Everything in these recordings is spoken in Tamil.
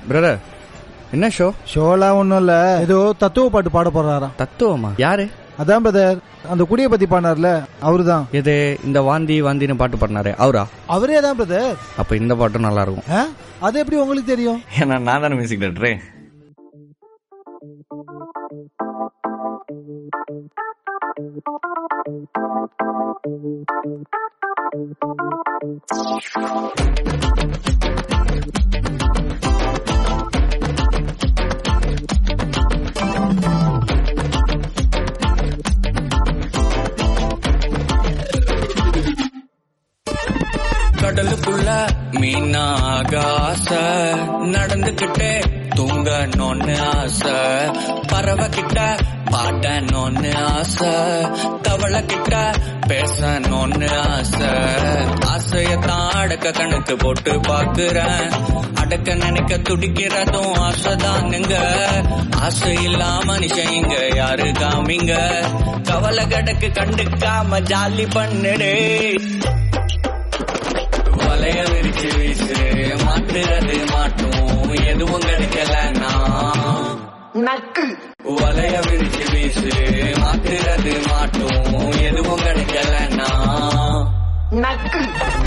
பிரதர் என்ன ஷோ ஷோலாம் ஒன்றும் இல்லை ஏதோ தத்துவ பாட்டு பாட போறாராம் தத்துவமா யாரு அதான் பிரதர் அந்த குடியை பத்தி பாடினார்ல அவரு தான் எது இந்த வாந்தி வாந்தின்னு பாட்டு பாடினாரு அவரா அவரே தான் பிரதர் அப்ப இந்த பாட்டும் நல்லா இருக்கும் அது எப்படி உங்களுக்கு தெரியும் ஏன்னா நான் தானே மியூசிக் டேரக்டரே கடலுக்குள்ள மீனாக ஆசை நடந்துகிட்டே தூங்கணும்னு ஆசை பறவை கிட்ட பாடணும்னு ஆசை தவளை கிட்ட பேசணும்னு ஆசை ஆசையத்தான் அடக்க கணக்கு போட்டு பாக்குறேன் அடக்க நினைக்க துடிக்கிறதும் ஆசைதானுங்க ஆசை இல்லாம மனுஷன் இங்க யாரு காமிங்க கவலை கடக்கு கண்டுக்காம ஜாலி பண்ணுடே வலைய விரிச்சு வீசு மாட்டுறது மாட்டும் எதுவும் கிடைக்கலன்னா நக்கு வலைய விரிச்சு வீசு மாட்டுறது மாட்டும் எதுவும் கிடைக்கலன்னா நக்கு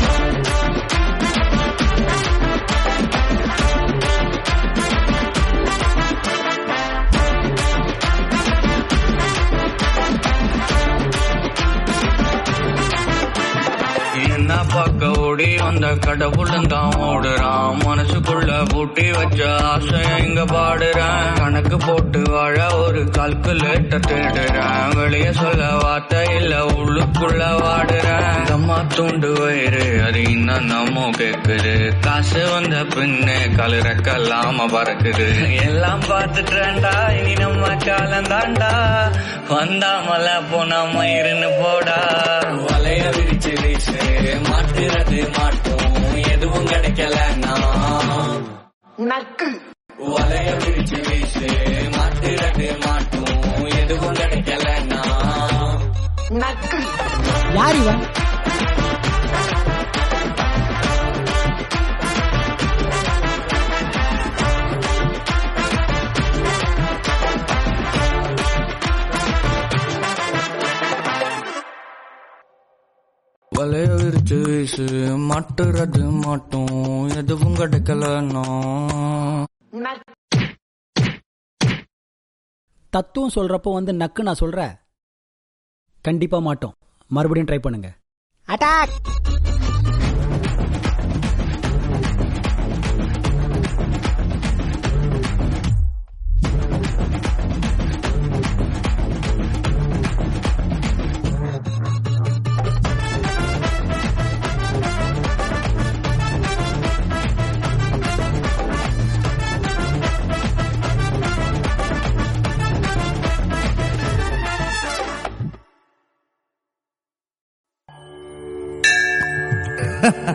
என்ன பார்க்க ஓடி அந்த கடவுளும் தான் ஓடுறான் மனசுக்குள்ள பூட்டி வச்ச ஆசை இங்க பாடுறேன் கணக்கு போட்டு வாழ ஒரு கால்குலேட்டர் தேடுறேன் வெளிய சொல்ல வார்த்தை இல்ல உள்ளுக்குள்ள வாடுறேன் அம்மா தூண்டு வயிறு அது இன்னும் நம்ம கேக்குது காசு வந்த பின்னே கலரக்கல்லாம பறக்குது எல்லாம் பார்த்துட்டேன்டா இனி நம்ம காலம் தாண்டா வந்தா மலை போனா மயிருன்னு போடா வலைய விரிச்சு வீசு மாட்டுறது மாட்டும் எதுவும் கிடைக்கலன்னா நக்கு வலைய விரிச்சு வீசு மாட்டுறது மாட்டும் எதுவும் கிடைக்கலன்னா நக்கு யார் இவன் வலைய விரிச்சு வீசு மாட்டுறது மாட்டும் எதுவும் கிடைக்கலன்னா தத்துவம் சொல்றப்போ வந்து நக்கு நான் சொல்ற கண்டிப்பா மாட்டோம் மறுபடியும் ட்ரை பண்ணுங்க attack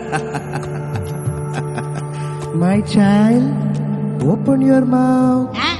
My child, open your mouth.